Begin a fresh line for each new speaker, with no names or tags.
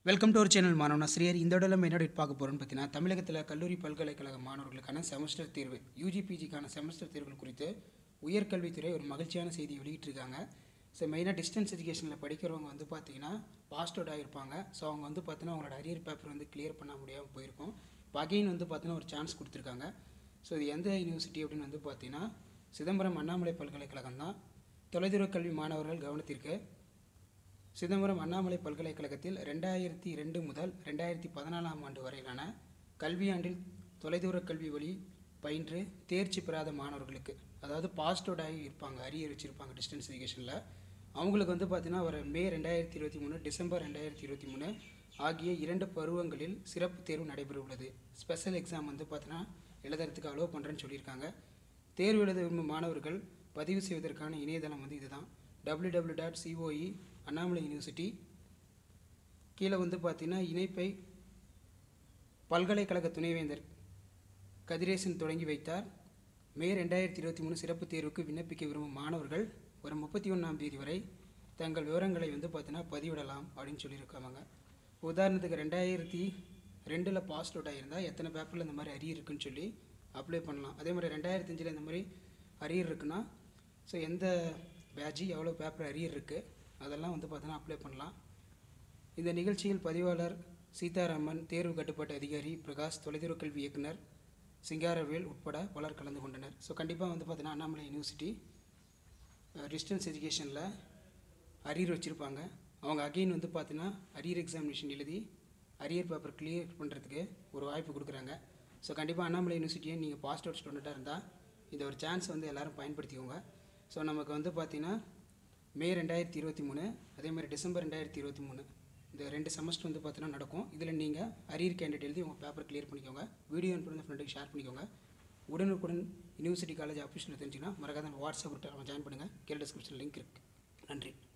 welcome to ஒரு channel மாணவன் ஆசிரியர் இந்த இடத்துல நம்ம என்ன பார்க்க போகிறோம்னு பார்த்தீங்கன்னா தமிழகத்தில் கல்லூரி பல்கலைக்கழக மாணவர்களுக்கான செமஸ்டர் தேர்வு யூஜி பிஜிக்கான செமஸ்டர் தேர்வுகள் குறித்து உயர்கல்வித்துறை ஒரு மகிழ்ச்சியான செய்தி வெளியிட்டிருக்காங்க ஸோ மெயினாக டிஸ்டன்ஸ் எஜுகேஷனில் படிக்கிறவங்க வந்து பார்த்தீங்கன்னா பாஸ்ட் அவுட் ஆகிருப்பாங்க ஸோ அவங்க வந்து பார்த்தீங்கன்னா அவங்களோட அரியர் பேப்பர் வந்து கிளியர் பண்ண முடியாமல் போயிருக்கும் இப்போ அகைன் வந்து பார்த்தீங்கன்னா ஒரு சான்ஸ் கொடுத்துருக்காங்க ஸோ இது எந்த யூனிவர்சிட்டி அப்படின்னு வந்து பார்த்தீங்கன்னா சிதம்பரம் அண்ணாமலை பல்கலைக்கழகம் தான் தொலைதூர கல்வி மாணவர்கள் கவனத்திற்கு சிதம்பரம் அண்ணாமலை பல்கலைக்கழகத்தில் ரெண்டாயிரத்தி ரெண்டு முதல் ரெண்டாயிரத்தி பதினாலாம் ஆண்டு வரையிலான கல்வியாண்டில் தொலைதூர கல்வி வழி பயின்று தேர்ச்சி பெறாத மாணவர்களுக்கு அதாவது பாஸ்ட் அவுட் ஆகி இருப்பாங்க அரியர் வச்சுருப்பாங்க டிஸ்டன்ஸ் எஜுகேஷனில் அவங்களுக்கு வந்து பார்த்தீங்கன்னா வர மே ரெண்டாயிரத்தி இருபத்தி மூணு டிசம்பர் ரெண்டாயிரத்தி இருபத்தி மூணு ஆகிய இரண்டு பருவங்களில் சிறப்பு தேர்வு நடைபெற உள்ளது ஸ்பெஷல் எக்ஸாம் வந்து பார்த்தீங்கன்னா எழுதுறதுக்கு அலோவ் பண்ணுறேன்னு சொல்லியிருக்காங்க தேர்வு எழுத விரும்பும் மாணவர்கள் பதிவு செய்வதற்கான இணையதளம் வந்து இதுதான் W W dot COE Annamalai university கீழே வந்து பார்த்தீங்கன்னா இணைப்பை பல்கலைக்கழக துணைவேந்தர் கதிரேசன் தொடங்கி வைத்தார் மே ரெண்டாயிரத்தி இருபத்தி மூணு சிறப்பு தேர்வுக்கு விண்ணப்பிக்க விரும்பும் மாணவர்கள் வரும் முப்பத்தி ஒன்றாம் தேதி வரை தங்கள் விவரங்களை வந்து பார்த்தீங்கன்னா பதிவிடலாம் அப்படின்னு சொல்லியிருக்காங்க உதாரணத்துக்கு ரெண்டாயிரத்தி ரெண்டில் பாஸ் அவுட் ஆகியிருந்தால் எத்தனை பேப்பரில் இந்த மாதிரி அரியர் இருக்குன்னு சொல்லி அப்ளை பண்ணலாம் அதே மாதிரி ரெண்டாயிரத்தி அஞ்சில் இந்த மாதிரி அரியர் இருக்குன்னா ஸோ எந்த பேட்ஜி எவ்வளோ பேப்பர் அரியர் இருக்குது அதெல்லாம் வந்து பார்த்தீங்கன்னா அப்ளை பண்ணலாம் இந்த நிகழ்ச்சியில் பதிவாளர் சீதாராமன் தேர்வு கட்டுப்பாட்டு அதிகாரி பிரகாஷ் தொலைதூர கல்வி இயக்குனர் சிங்காரவேல் உட்பட பலர் கலந்து கொண்டனர் ஸோ கண்டிப்பாக வந்து பார்த்தீங்கன்னா அண்ணாமலை யூனிவர்சிட்டி டிஸ்டன்ஸ் எஜுகேஷனில் அரியர் வச்சுருப்பாங்க அவங்க அகெயின் வந்து பார்த்தீங்கன்னா அரியர் எக்ஸாமினேஷன் எழுதி அரியர் பேப்பர் கிளியர் பண்ணுறதுக்கு ஒரு வாய்ப்பு கொடுக்குறாங்க ஸோ கண்டிப்பாக அண்ணாமலை யூனிவர்சிட்டியை நீங்கள் பாஸ்ட் அவுட் ஸ்டூடெண்ட்டாக இருந்தால் இந்த ஒரு சான்ஸ் வந்து எல்லோரும் பயன்படுத்திக்கோங்க ஸோ நமக்கு வந்து பார்த்தீங்கன்னா மே ரெண்டாயிரத்தி இருபத்தி மூணு அதே மாதிரி டிசம்பர் ரெண்டாயிரத்தி இருபத்தி மூணு இந்த ரெண்டு செமஸ்டர் வந்து பார்த்தீங்கன்னா நடக்கும் இதில் நீங்கள் அரியர் கேண்டிடேட் எழுதி உங்கள் பேப்பர் கிளியர் பண்ணிக்கோங்க வீடியோ அனுப்புகிற ஃப்ரெண்டுக்கு ஷேர் பண்ணிக்கோங்க உடனுக்குடன் யூனிவர்சிட்டி காலேஜ் அஃபிஷியல் தெரிஞ்சுன்னா மறக்காத வாட்ஸ்அப் குரூப்பில் ஜாயின் பண்ணுங்கள் கீழே டிஸ்கிரிப்ஷன் லிங்க் இருக்குது நன்றி